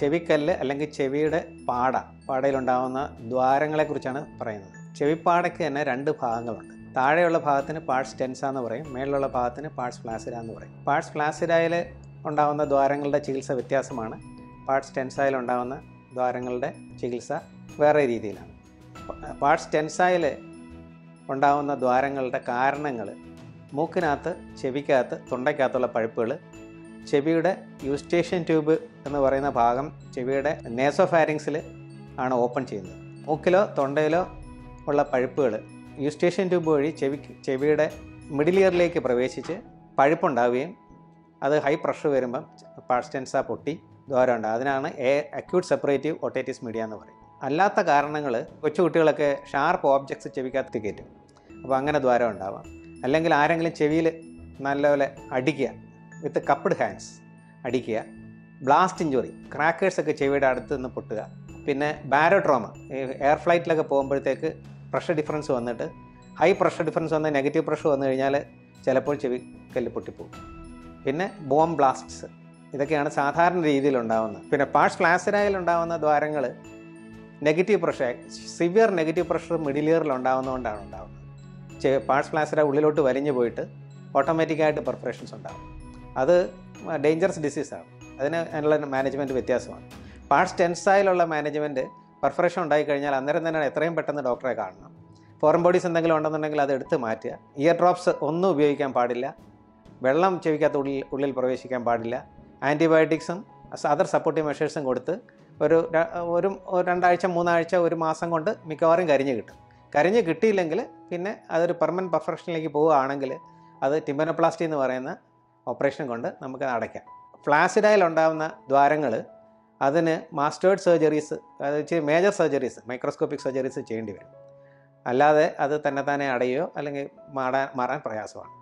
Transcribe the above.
ചെവിക്കല്ല് അല്ലെങ്കിൽ ചെവിയുടെ പാട പാടയിലുണ്ടാകുന്ന ദ്വാരങ്ങളെക്കുറിച്ചാണ് പറയുന്നത് ചെവിപ്പാടയ്ക്ക് തന്നെ രണ്ട് ഭാഗങ്ങളുണ്ട് താഴെയുള്ള ഭാഗത്തിന് പാഴ്സ് ടെൻസ എന്ന് പറയും മേളിലുള്ള ഭാഗത്തിന് പാഴ്സ് ഫ്ലാസിര എന്ന് പറയും പാഴ്സ് ഫ്ലാസിരയിൽ ഉണ്ടാകുന്ന ദ്വാരങ്ങളുടെ ചികിത്സ വ്യത്യാസമാണ് പാഴ്സ് ടെൻസായിൽ ഉണ്ടാകുന്ന ദ്വാരങ്ങളുടെ ചികിത്സ വേറെ രീതിയിലാണ് പാഴ്സ് ടെൻസായിൽ ഉണ്ടാകുന്ന ദ്വാരങ്ങളുടെ കാരണങ്ങൾ മൂക്കിനകത്ത് ചെവിക്കകത്ത് തൊണ്ടയ്ക്കകത്തുള്ള പഴുപ്പുകൾ ചെവിയുടെ യൂസ്റ്റേഷ്യൻ ട്യൂബ് എന്ന് പറയുന്ന ഭാഗം ചെവിയുടെ നേസോഫാരിങ്സിൽ ആണ് ഓപ്പൺ ചെയ്യുന്നത് മൂക്കിലോ തൊണ്ടയിലോ ഉള്ള പഴുപ്പുകൾ യൂസ്റ്റേഷ്യൻ ട്യൂബ് വഴി ചെവി ചെവിയുടെ മിഡിൽ ഇയറിലേക്ക് പ്രവേശിച്ച് പഴുപ്പുണ്ടാവുകയും അത് ഹൈ പ്രഷർ വരുമ്പം പാഴ്സ്റ്റൻസ പൊട്ടി ദ്വാരം ഉണ്ടാകും അതിനാണ് a acute suppurative otitis media എന്ന് പറയും അല്ലാത്ത കാരണങ്ങൾ കൊച്ചുകുട്ടികളൊക്കെ ഷാർപ്പ് ഓബ്ജക്ട്സ് ചെവിക്കകത്ത് കയറ്റും അപ്പോൾ അങ്ങനെ ദ്വാരം ഉണ്ടാവാം അല്ലെങ്കിൽ ആരെങ്കിലും ചെവിയിൽ നല്ലപോലെ അടിക്കുക വിത്ത് കപ്പ്ഡ് ഹാൻഡ്സ് അടിക്കുക ബ്ലാസ്റ്റ് ഇഞ്ചുറി ക്രാക്കേഴ്സൊക്കെ ചെവിയുടെ അടുത്ത് നിന്ന് പൊട്ടുക പിന്നെ ബാരോട്രോമ എയർ ഫ്ലൈറ്റിലൊക്കെ പോകുമ്പോഴത്തേക്ക് പ്രഷർ ഡിഫറൻസ് വന്നിട്ട് ഹൈ പ്രഷർ ഡിഫറൻസ് വന്ന് നെഗറ്റീവ് പ്രഷർ വന്നു കഴിഞ്ഞാൽ ചിലപ്പോൾ ചെവി കല്ല് പൊട്ടിപ്പോകും പിന്നെ ബോം ബ്ലാസ്റ്റ്സ് ഇതൊക്കെയാണ് സാധാരണ രീതിയിൽ ഉണ്ടാകുന്നത് പിന്നെ പാഴ്സ് ഫ്ലാസിനായിൽ ഉണ്ടാകുന്ന ദ്വാരങ്ങൾ negative pressure severe negative pressure middle ഇയറിൽ ഉണ്ടാകുന്നതുകൊണ്ടാണ് ഉണ്ടാകുന്നത് ചെ- പാഴ്സ് ഫ്ലാസിര ഉള്ളിലോട്ട് വലിഞ്ഞു പോയിട്ട് ഓട്ടോമാറ്റിക്കായിട്ട് പെർഫറേഷൻസ് ഉണ്ടാകും അത് ഡേഞ്ചറസ് ഡിസീസാണ് അതിന് അതിനുള്ള മാനേജ്മെൻറ്റ് വ്യത്യാസമാണ് പാർട്സ് ടെൻസായിലുള്ള മാനേജ്മെൻറ്റ് പെർഫറേഷൻ ഉണ്ടായിക്കഴിഞ്ഞാൽ അന്നേരം തന്നെ എത്രയും പെട്ടെന്ന് ഡോക്ടറെ കാണണം ഫോറിൻ ബോഡീസ് എന്തെങ്കിലും ഉണ്ടെന്നുണ്ടെങ്കിൽ അത് എടുത്ത് മാറ്റുക ഇയർ ഡ്രോപ്സ് ഒന്നും ഉപയോഗിക്കാൻ പാടില്ല വെള്ളം ചെവിക്കകത്ത് ഉള്ളിൽ ഉള്ളിൽ പ്രവേശിക്കാൻ പാടില്ല ആൻറ്റിബയോട്ടിക്സും അതർ സപ്പോർട്ടീവ് മെഷേഴ്സും കൊടുത്ത് ഒരു ര- ഒരു ഒരു രണ്ടാഴ്ച മൂന്നാഴ്ച ഒരു മാസം കൊണ്ട് മിക്കവാറും കരിഞ്ഞ് കിട്ടും കരിഞ്ഞ് കിട്ടിയില്ലെങ്കിൽ പിന്നെ അതൊരു പെർമനൻറ്റ് പെർഫെക്ഷനിലേക്ക് പോവുകയാണെങ്കിൽ അത് ടിമ്പനോപ്ലാസ്റ്റി എന്ന് പറയുന്ന ഓപ്പറേഷൻ കൊണ്ട് നമുക്ക് അടയ്ക്കാം ഫ്ലാസിഡായിൽ ഉണ്ടാകുന്ന ദ്വാരങ്ങൾ അതിന് മാസ്റ്റേർഡ് സർജറീസ് അതായത് ഇച്ചിരി മേജർ സർജറീസ് മൈക്രോസ്കോപ്പിക് സർജറീസ് ചെയ്യേണ്ടി വരും അല്ലാതെ അത് തന്നെ തന്നെ അടയുകയോ അല്ലെങ്കിൽ മാറാൻ മാറാൻ പ്രയാസമാണ്